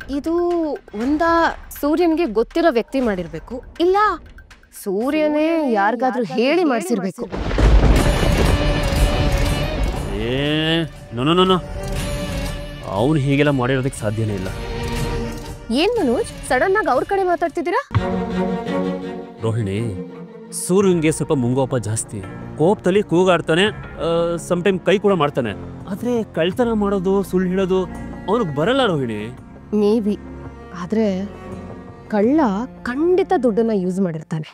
ಇದು ಒಂದ ಸೂರ್ಯನ್ಗೆ ಗೊತ್ತಿರೋ ವ್ಯಕ್ತಿ ಮಾಡಿರ್ಬೇಕು ಇಲ್ಲ ಸೂರ್ಯನೇ ಯಾರಿಗಾದ್ರೂ ಹೇಳಿ ಮಾಡಿಸಿರ್ಬೇಕು ಏ ನೋ ನೋ ನೋ ಅವನು ಹೀಗೆಲ್ಲ ಮಾಡಿರೋದಕ್ಕೆ ಸಾಧ್ಯನೇ ಇಲ್ಲ ಏನ್ ಮನೋಜ್ ಸಡನ್ ಆಗಿ ಅವ್ರ ಕಡೆ ಮಾತಾಡ್ತಿದ್ದೀರಾ ರೋಹಿಣಿ ಸೂರ್ಯಂಗೆ ಸ್ವಲ್ಪ ಮುಂಗೋಪ ಜಾಸ್ತಿ ಕೋಪದಲ್ಲಿ ಕೂಗಾಡ್ತಾನೆ ಟೈಮ್ ಕೈ ಕೂಡ ಮಾಡ್ತಾನೆ ಆದ್ರೆ ಕಳ್ತನ ಮಾಡೋದು ಸುಳ್ಳು ಹೇಳೋದು ಅವನಿಗೆ ಬರಲ್ಲ ರೋಹಿಣಿ ಮೇಬಿ ಆದ್ರೆ ಕಳ್ಳ ಖಂಡಿತ ದುಡ್ಡನ್ನ ಯೂಸ್ ಮಾಡಿರ್ತಾನೆ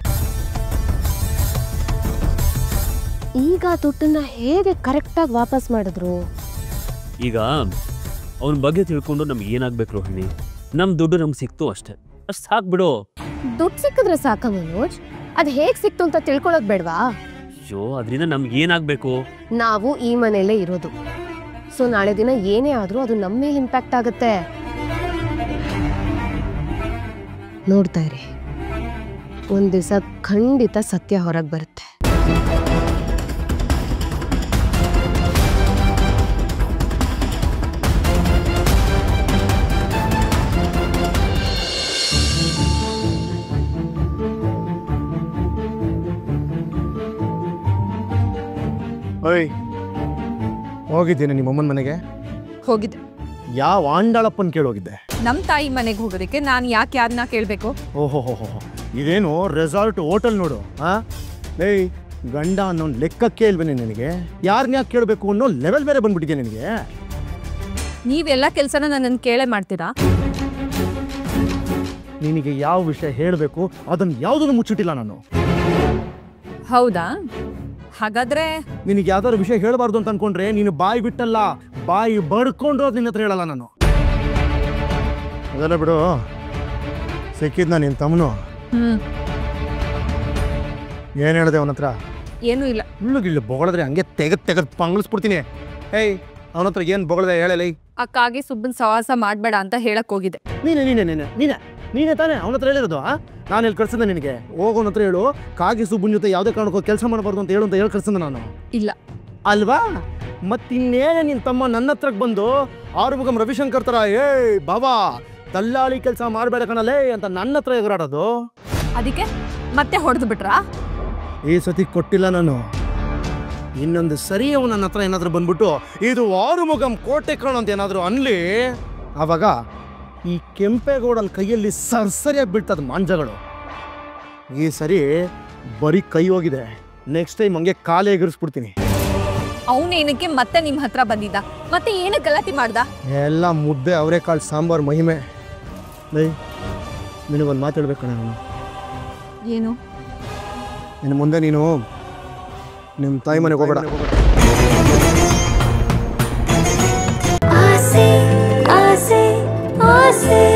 ಈಗ ಆ ದುಡ್ಡನ್ನ ಹೇಗೆ ಕರೆಕ್ಟಾಗಿ ವಾಪಸ್ ಮಾಡಿದ್ರು ಈಗ ಅವನ ಬಗ್ಗೆ ತಿಳ್ಕೊಂಡು ನಮ್ಗೆ ಏನಾಗ್ಬೇಕು ರೋಹಿಣಿ ನಮ್ ದುಡ್ಡು ನಮ್ಗೆ ಸಿಕ್ತು ಅಷ್ಟೇ ಅಷ್ಟು ಸಾಕು ಬಿಡು ದುಡ್ಡು ಸಿಕ್ಕಿದ್ರೆ ಸಾಕ ಮನೋಜ್ ಅದ್ ಹೇಗ್ ಸಿಕ್ತು ಅಂತ ತಿಳ್ಕೊಳ್ಳೋದ್ ಬೇಡ್ವಾ ಅಯ್ಯೋ ಅದರಿಂದ ನಮ್ಗೆ ಏನಾಗ್ಬೇಕು ನಾವು ಈ ಮನೆಯಲ್ಲೇ ಇರೋದು ಸೊ ನಾಳೆ ದಿನ ಏನೇ ಆದ್ರೂ ಅದು ನಮ್ಮ ಮೇಲೆ ಇಂಪ್ಯಾಕ್ಟ್ ಆಗುತ್ತೆ ನೋಡ್ತಾ ಇರಿ ಒಂದ್ ದಿವಸ ಖಂಡಿತ ಸತ್ಯ ಹೊರಗೆ ಬರುತ್ತೆ ಓಯ್ ಹೋಗಿದ್ದೇನೆ ನಿಮ್ಮ ಅಮ್ಮನ ಮನೆಗೆ ಹೋಗಿದ್ದೆ ಯಾವ ಆಂಡಾಳಪ್ಪನ ಕೇಳೋಗಿದ್ದೆ ನಮ್ಮ ತಾಯಿ ಮನೆಗೆ ಹೋಗೋದಕ್ಕೆ ನಾನು ಯಾಕೆ ಯಾರನ್ನ ಕೇಳಬೇಕು ಓಹೋ ಹೋ ಹೋ ಇದೇನು ರೆಸಾರ್ಟ್ ಹೋಟೆಲ್ ನೋಡು ಹಾ ಏಯ್ ಗಂಡ ಅನ್ನೋ ಲೆಕ್ಕಕ್ಕೆ ಇಲ್ವೇನೆ ನಿನಗೆ ಯಾರನ್ನ ಯಾಕೆ ಕೇಳಬೇಕು ಅನ್ನೋ ಲೆವೆಲ್ ಬೇರೆ ಬಂದ್ಬಿಟ್ಟಿದೆ ನಿನಗೆ ನೀವೆಲ್ಲ ಕೆಲಸನ ನನ್ನನ್ನು ಕೇಳೇ ಮಾಡ್ತೀರಾ ನಿನಗೆ ಯಾವ ವಿಷಯ ಹೇಳಬೇಕು ಅದನ್ನು ಯಾವುದನ್ನು ಮುಚ್ಚಿಟ್ಟಿಲ್ಲ ನಾನು ಹೌದಾ ಹಾಗಾದ್ರೆ ನಿನಗೆ ಯಾವ್ದಾದ್ರು ವಿಷಯ ಹೇಳಬಾರ್ದು ಅಂತ ಅನ್ಕೊಂಡ್ರೆ ನೀನು ಬಾಯಿ ಬಿಟ್ಟಲ್ಲ ಬಾಯಿ ಬಡ್ಕೊಂಡು ನಿನ್ನ ಹತ್ರ ಹೇಳಲ್ಲ ನಾನು ಅದೆಲ್ಲ ಬಿಡು ಸಿಕ್ಕಿದ್ನ ನಿನ್ನ ತಮ್ಮನು ಹ್ಮ್ ಏನು ಹೇಳಿದೆ ಅವನ ಹತ್ರ ಏನೂ ಇಲ್ಲ ಇಳ್ಳು ಗಿಳ್ಳು ಬೊಗಳಿದ್ರೆ ಹಂಗೆ ತೆಗೆದು ತೆಗೆದು ಪಂಗಿಸ್ಬಿಡ್ತೀನಿ ಹೇಯ್ ಅವನ ಹತ್ರ ಏನು ಬೊಗಳದೆ ಹೇಳಲಿ ಆ ಕಾಗೆ ಸುಬ್ಬನ್ ಸವಾಸ ಮಾಡಬೇಡ ಅಂತ ಹೇಳಕ್ ಹೋಗಿದ್ದೆ ನೀನೆ ನೀನೆ ನೀನೆ ನೀನೆ ನೀನೇ ತಾನೇ ಅವನ ಹತ್ರ ಹೇಳಿರೋದು ಆ ನಾನು ಎಲ್ಲಿ ಕಳ್ಸಿದ್ದೆ ನಿನಗೆ ಹೋಗೋನ ಹತ್ರ ಹೇಳು ಕಾಗಿ ಸುಬ್ಬನ ಜೊತೆ ಯಾವುದೇ ಕಾರಣಕ್ಕೂ ಕೆಲಸ ಮಾಡಬಾರ್ದು ಅಂತ ಹೇಳು ಅಂತ ಹೇಳಿ ಕಳ್ಸಿದ್ದೆ ನಾನು ಇಲ್ಲ ಅಲ್ವಾ ಮತ್ತಿನ್ನೇನೆ ನಿನ್ನ ತಮ್ಮ ನನ್ನ ಹತ್ರಕ್ಕೆ ಬಂದು ಆರುಮುಗಂ ರವಿಶಂಕರ್ ಥರ ಏಯ್ ಬಾಬಾ ದಲ್ಲಾಳಿ ಕೆಲಸ ಮಾಡಬೇಡ ಕಣಲೇ ಅಂತ ನನ್ನ ಹತ್ರ ಎಗರಾಡೋದು ಅದಕ್ಕೆ ಮತ್ತೆ ಹೊಡೆದು ಬಿಟ್ರಾ ಈ ಸತಿ ಕೊಟ್ಟಿಲ್ಲ ನಾನು ಇನ್ನೊಂದು ಸರಿ ಅವನು ನನ್ನ ಹತ್ರ ಏನಾದರೂ ಬಂದ್ಬಿಟ್ಟು ಇದು ಆರುಮುಗಂ ಕೋಟೆ ಕಣೋ ಅಂತ ಏನಾದರೂ ಅನ್ಲಿ ಆವಾಗ ಈ ಕೆಂಪೇಗೌಡನ ಕೈಯಲ್ಲಿ ಸರ್ಸರಿಯಾಗಿ ಬೀಳ್ತದ ಮಾಂಜಗಳು ಈ ಸರಿ ಬರೀ ಕೈ ಹೋಗಿದೆ ನೆಕ್ಸ್ಟ್ ಟೈಮ್ ಹಂಗೆ ಕಾಲೇ ಎಗರಿಸ್ಬಿಡ್ತೀನಿ ಅವನೇನಕ್ಕೆ ಮತ್ತೆ ನಿಮ್ಮ ಹತ್ರ ಬಂದಿದ್ದ ಮತ್ತೆ ಏನಕ್ಕೆ ಗಲಾಟೆ ಮಾಡ್ದ ಎಲ್ಲ ಮುದ್ದೆ ಅವರೆಕಾಳು ಸಾಂಬಾರು ಮಹಿಮೆ ಲೈ ನಿನಗೊಂದು ಮಾತು ಹೇಳ್ಬೇಕು ಕಣ ನಾನು ಏನು ಇನ್ನು ಮುಂದೆ ನೀನು ನಿಮ್ಮ ತಾಯಿ ಮನೆಗೆ ಹೋಗಬೇಡ ಆಸೆ ಆಸೆ ಆಸೆ